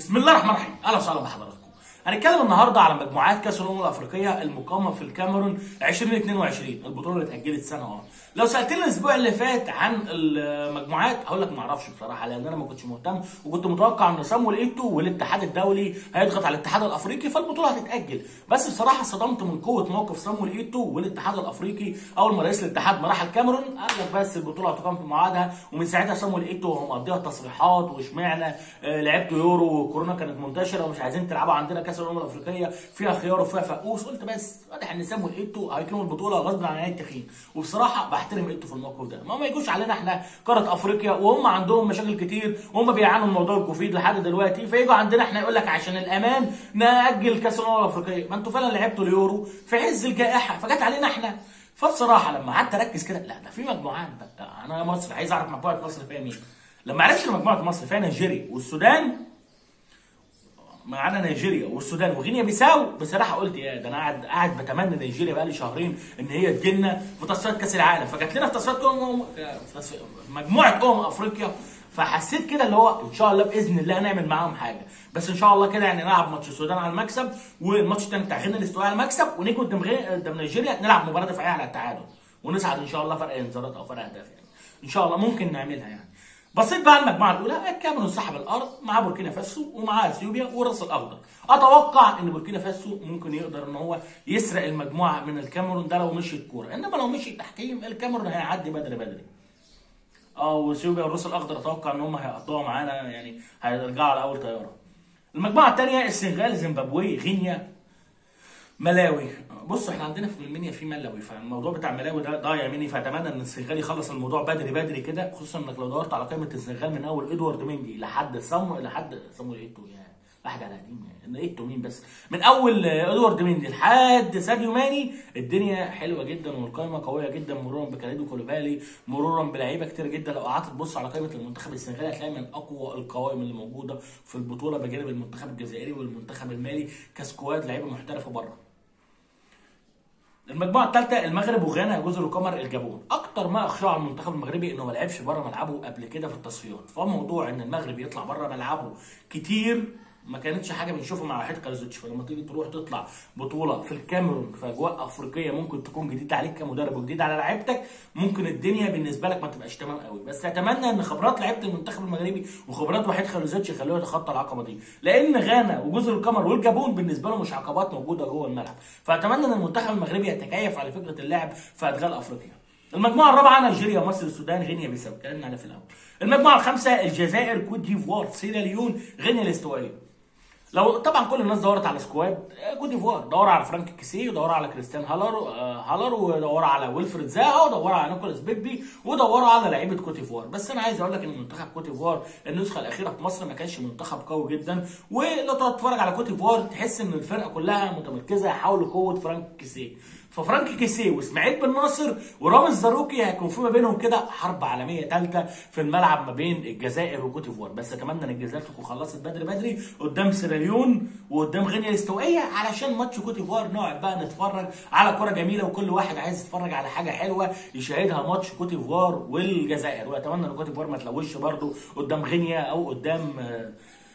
بسم الله الرحمن الرحيم اهلا وسهلا بحضراتكم هنتكلم النهارده على مجموعات كاس الامم الافريقيه المقامه في الكاميرون 2022 البطوله اللي اتاجلت سنه اه لو سالتني الاسبوع اللي فات عن المجموعات هقول لك ما اعرفش بصراحه لان انا ما كنتش مهتم وكنت متوقع ان سامويل ايتو والاتحاد الدولي هيضغط على الاتحاد الافريقي فالبطوله هتتاجل بس بصراحه صدمت من قوه موقف سامويل ايتو والاتحاد الافريقي اول ما رئيس الاتحاد ما راح الكاميرون قال لك بس البطوله هتقام في ميعادها ومن ساعتها سامويل ايتو وهو مقضيها تصريحات واشمعنى آه، لعبتوا يورو وكورونا كانت منتشره ومش عايزين تلعبوا عندنا كاس الامم الافريقيه فيها خيار وفيها فقوس قلت بس واضح ان سامويل ايتو هيقيم البطوله غصب عن اي تخين وبصراحه بحترم ايتو في الموقف ده ما ما يجوش علينا احنا قاره افريقيا وهم عندهم مشاكل كتير وهم بيعانوا من موضوع الكوفيد لحد دلوقتي فيجوا عندنا احنا يقول لك عشان الامان ناجل كاس الامم الافريقيه ما انتوا فعلا لعبتوا اليورو في عز الجائحه فجت علينا احنا فبصراحه لما قعدت اركز كده لا ده في مجموعات بقى انا مصر عايز اعرف مجموعه مصر فيها مين لما عرفت ان مجموعه مصر فيها نيجيريا والسودان معانا نيجيريا والسودان وغينيا بيساو بصراحه قلت يا ده انا قاعد قاعد بتمنى نيجيريا بقى لي شهرين ان هي تجيلنا في تصفيات كاس العالم فجات لنا في تصفيات امم في تصفي- مجموعه امم افريقيا فحسيت كده اللي هو ان شاء الله باذن الله هنعمل معاهم حاجه بس ان شاء الله كده يعني نلعب ماتش السودان على المكسب والماتش الثاني بتاع غينيا الاستواء على المكسب ونيجي قدام غي- قدام نيجيريا نلعب مباراه دفاعيه على التعادل ونسعد ان شاء الله فرق انذارات او فرق اهداف يعني ان شاء الله ممكن نعملها يعني بصيت بقى على المجموعه الاولى الكاميرون صاحب الارض مع بوركينا فاسو ومعاه اثيوبيا والراس الاخضر اتوقع ان بوركينا فاسو ممكن يقدر ان هو يسرق المجموعه من الكاميرون ده لو مشيت كوره انما لو مشي تحكيم الكاميرون هيعدي بدري بدري اه واثيوبيا والراس الاخضر اتوقع ان هم هيقطعوا معانا يعني هيرجعوا على اول طياره المجموعه الثانيه السنغال زيمبابوي غينيا ملاوي بص احنا عندنا في المنيا في ملاوي فالموضوع بتاع ملاوي ده ضايع مني فاتمنى ان السنغال يخلص الموضوع بدري بدري كده خصوصا انك لو دورت على قائمه السنغال من اول ادوارد ميندي لحد سامو لحد سامويل ايتو يعني واحد على قديم يعني ايتو مين بس من اول آه، ادوارد ميندي لحد ساديو ماني الدنيا حلوه جدا والقائمه قويه جدا مرورا بكاليدو كولوبالي مرورا بلعيبه كتير جدا لو قعدت تبص على قائمه المنتخب السنغالي هتلاقي من اقوى القوائم اللي موجوده في البطوله بجانب المنتخب الجزائري والمنتخب المالي كسكواد لعيبه محترفه بره المجموعه الثالثه المغرب وغانا جزر القمر الجابون اكتر ما اخشى على المنتخب المغربي انه ما لعبش بره ملعبه قبل كده في التصفيات فموضوع ان المغرب يطلع بره ملعبه كتير ما كانتش حاجه بنشوفها مع وحيد كارزوتش فلما تيجي تروح تطلع بطوله في الكاميرون في اجواء افريقيه ممكن تكون جديده عليك كمدرب وجديد على لعيبتك ممكن الدنيا بالنسبه لك ما تبقاش تمام قوي بس اتمنى ان خبرات لعيبه المنتخب المغربي وخبرات وحيد خالوزيتش يخلوه يتخطى العقبه دي لان غانا وجزر القمر والجابون بالنسبه له مش عقبات موجوده جوه الملعب فاتمنى ان المنتخب المغربي يتكيف على فكره اللعب في ادغال افريقيا المجموعه الرابعه نيجيريا مصر السودان غينيا بيساو اتكلمنا عليها في الاول المجموعه الخامسه الجزائر كوت ديفوار سيراليون غينيا الاستوائيه لو طبعا كل الناس دورت على سكواد آه، كوت ديفوار دور على فرانك كيسي ودور على كريستيان هالر آه، هالر ودور على ويلفريد زاها ودور على نيكولاس بيبي ودوروا على لعيبه كوت ديفوار بس انا عايز اقول لك ان منتخب كوت ديفوار النسخه الاخيره في مصر ما كانش منتخب قوي جدا ولو تتفرج على كوت ديفوار تحس ان الفرقه كلها متمركزه حول قوه فرانك كيسي ففرانك كيسي واسماعيل بن ناصر ورامز زاروكي هيكون في ما بينهم كده حرب عالميه ثالثه في الملعب ما بين الجزائر وكوت ديفوار بس اتمنى ان الجزائر تكون خلصت بدري بدري قدام سيراليون وقدام غينيا الاستوائيه علشان ماتش كوت ديفوار نقعد بقى نتفرج على كره جميله وكل واحد عايز يتفرج على حاجه حلوه يشاهدها ماتش كوت ديفوار والجزائر واتمنى ان كوت ديفوار ما تلوش برده قدام غينيا او قدام آه،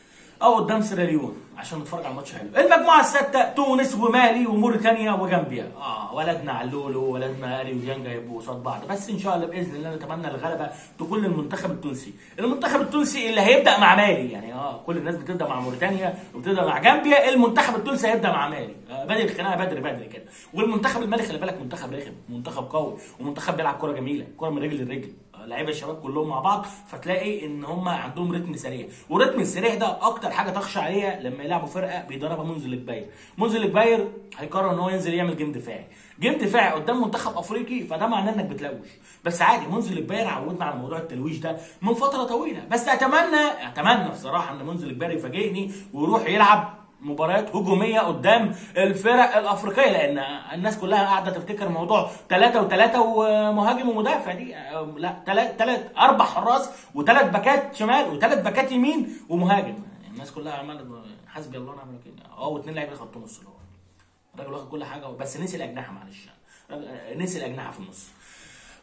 او قدام سيراليون عشان نتفرج على الماتش حلو المجموعه السادسه تونس ومالي وموريتانيا وجامبيا اه ولدنا علولو وولدنا الي وديانجا يبقوا قصاد بعض بس ان شاء الله باذن الله نتمنى الغلبه تكون للمنتخب التونسي المنتخب التونسي اللي هيبدا مع مالي يعني اه كل الناس بتبدا مع موريتانيا وبتبدا مع جامبيا المنتخب التونسي هيبدا مع مالي آه بادئ الخناقه بدري بدري كده والمنتخب المالي خلي بالك منتخب رخم منتخب قوي ومنتخب بيلعب كره جميله كره من رجل لرجل لعيبه الشباب كلهم مع بعض فتلاقي ان هم عندهم رتم سريع والرتم السريع ده اكتر حاجه تخشى عليها لما يلعبوا فرقه بيدربها منذر الكبير منذر الكبير هيقرر ان هو ينزل يعمل جيم دفاعي جيم دفاعي قدام منتخب افريقي فده معناه انك بتلوش بس عادي منذر الكبير عودنا على موضوع التلويش ده من فتره طويله بس اتمنى اتمنى بصراحه ان منذر الكبير يفاجئني ويروح يلعب مباريات هجوميه قدام الفرق الافريقيه لان الناس كلها قاعده تفتكر موضوع ثلاثة وثلاثة ومهاجم ومدافع دي أه، لا ثلاث ثلاث اربع حراس وثلاث باكات شمال وثلاث باكات يمين ومهاجم الناس كلها عماله حسبي الله ونعم الوكيل اه واثنين لعيبه خط نص اللي هو الراجل واخد كل حاجه بس نسي الاجنحه معلش الراجل- نسي الاجنحه في النص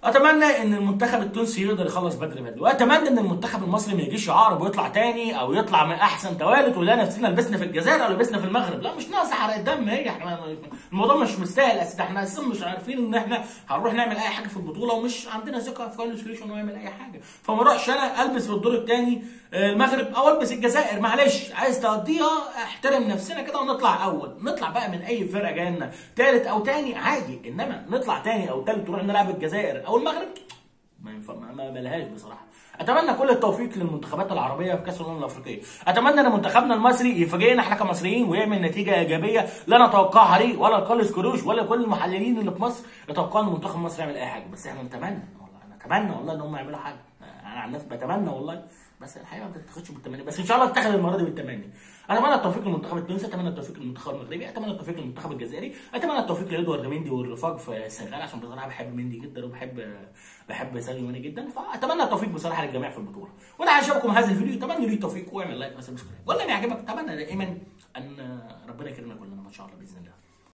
اتمنى ان المنتخب التونسي يقدر يخلص بدري بدري واتمنى ان المنتخب المصري ما يجيش يعارض ويطلع تاني او يطلع من احسن توالد ولا نفسنا لبسنا في الجزائر او لبسنا في المغرب لا مش ناقص حرق الدم هي احنا الموضوع مش مستاهل اساسا احنا اساسا مش عارفين ان احنا هنروح نعمل اي حاجه في البطوله ومش عندنا ثقه في كارلوس كريش انه يعمل اي حاجه فما اروحش انا البس في الدور الثاني المغرب او البس الجزائر معلش عايز تقضيها احترم نفسنا كده ونطلع اول نطلع بقى من اي فرقه جايه لنا ثالث او ثاني عادي انما نطلع ثاني او ثالث نروح نلعب الجزائر او المغرب ما ينفع ما ما ملهاش بصراحه اتمنى كل التوفيق للمنتخبات العربيه في كاس الامم الافريقيه اتمنى ان منتخبنا المصري يفاجئنا احنا كمصريين ويعمل نتيجه ايجابيه لا نتوقعها ليه ولا كارلوس كروش ولا كل المحللين اللي في مصر يتوقعوا ان المنتخب المصري يعمل اي حاجه بس احنا نتمنى والله انا اتمنى والله ان هم يعملوا حاجه انا عن نفسي بتمنى والله بس الحقيقه ما بتتاخدش بالتمني بس ان شاء الله تتاخد المره دي بالتمني اتمنى التوفيق للمنتخب التونسي اتمنى التوفيق للمنتخب المغربي اتمنى التوفيق للمنتخب الجزائري اتمنى التوفيق لادوارد مندي والرفاق في السنغال عشان بصراحه بحب مندي جدا وبحب بحب ساديو ماني جدا فاتمنى التوفيق بصراحه للجميع في البطوله وانا عجبكم هذا الفيديو اتمنى لي التوفيق واعمل لايك وسبسكرايب ولا ما يعجبك اتمنى دائما ان ربنا يكرمنا كلنا ان شاء الله باذن الله